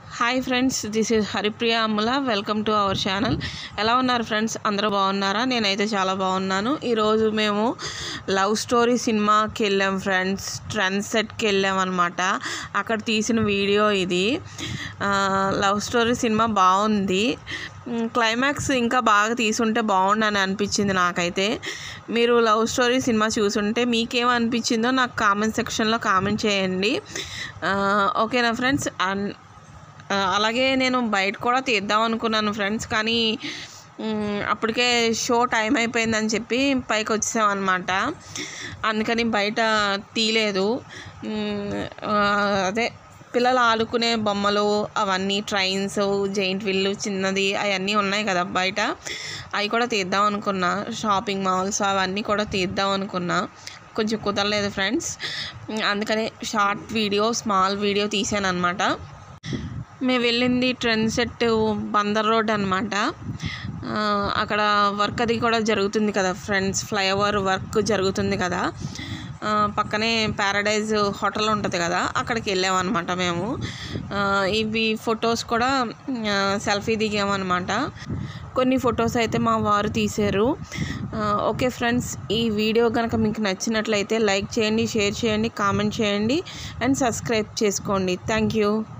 hi friends this is Haripriya Ammula welcome to our channel ఎలా ఉన్నారు friends అందరూ బాగున్నారా నేనైతే చాలా బాగున్నాను ఈరోజు మేము లవ్ స్టోరీ సినిమాకి వెళ్ళాం ఫ్రెండ్స్ ట్రెండ్ సెట్కి వెళ్ళాం అనమాట అక్కడ తీసిన వీడియో ఇది ఆ, లవ్ స్టోరీ సినిమా బాగుంది మ్, క్లైమాక్స్ ఇంకా బాగా తీసుంటే బాగుండని అనిపించింది నాకైతే మీరు లవ్ స్టోరీ సినిమా చూసుంటే మీకేమనిపించిందో నాకు కామెంట్ సెక్షన్లో కామెంట్ చేయండి ఆ, ఓకేనా ఫ్రెండ్స్ అండ్ ఆ, అలాగే నేను బయట కూడా తీద్దాం అనుకున్నాను ఫ్రెండ్స్ కానీ మ్, అప్పటికే షో టైం అయిపోయిందని చెప్పి పైకి వచ్చామన్నమాట అందుకని బయట తీయలేదు మ్, ఆ, అదే పిల్లలు ఆడుకునే బొమ్మలు అవన్నీ ట్రైన్స్ జైంట్ విల్లు చిన్నది అవన్నీ ఉన్నాయి కదా బయట అవి కూడా తీద్దాం అనుకున్నా షాపింగ్ మాల్స్ అవన్నీ కూడా తీద్దాం అనుకున్నా కొంచెం కుదరలేదు ఫ్రెండ్స్ అందుకనే షార్ట్ వీడియో స్మాల్ వీడియో తీసాను అనమాట మేము వెళ్ళింది ట్రెండ్ సెట్ బందర్ రోడ్ అనమాట అక్కడ వర్క్ అది కూడా జరుగుతుంది కదా ఫ్రెండ్స్ ఫ్లైఓవర్ వర్క్ జరుగుతుంది కదా ఆ, పక్కనే ప్యారడైజ్ హోటల్ ఉంటుంది కదా అక్కడికి వెళ్ళామన్నమాట మేము ఆ, ఇవి ఫొటోస్ కూడా సెల్ఫీ దిగామన్నమాట కొన్ని ఫొటోస్ అయితే మా వారు తీశారు ఆ, ఓకే ఫ్రెండ్స్ ఈ వీడియో కనుక మీకు నచ్చినట్లయితే లైక్ చేయండి షేర్ చేయండి కామెంట్ చేయండి అండ్ సబ్స్క్రైబ్ చేసుకోండి థ్యాంక్ యూ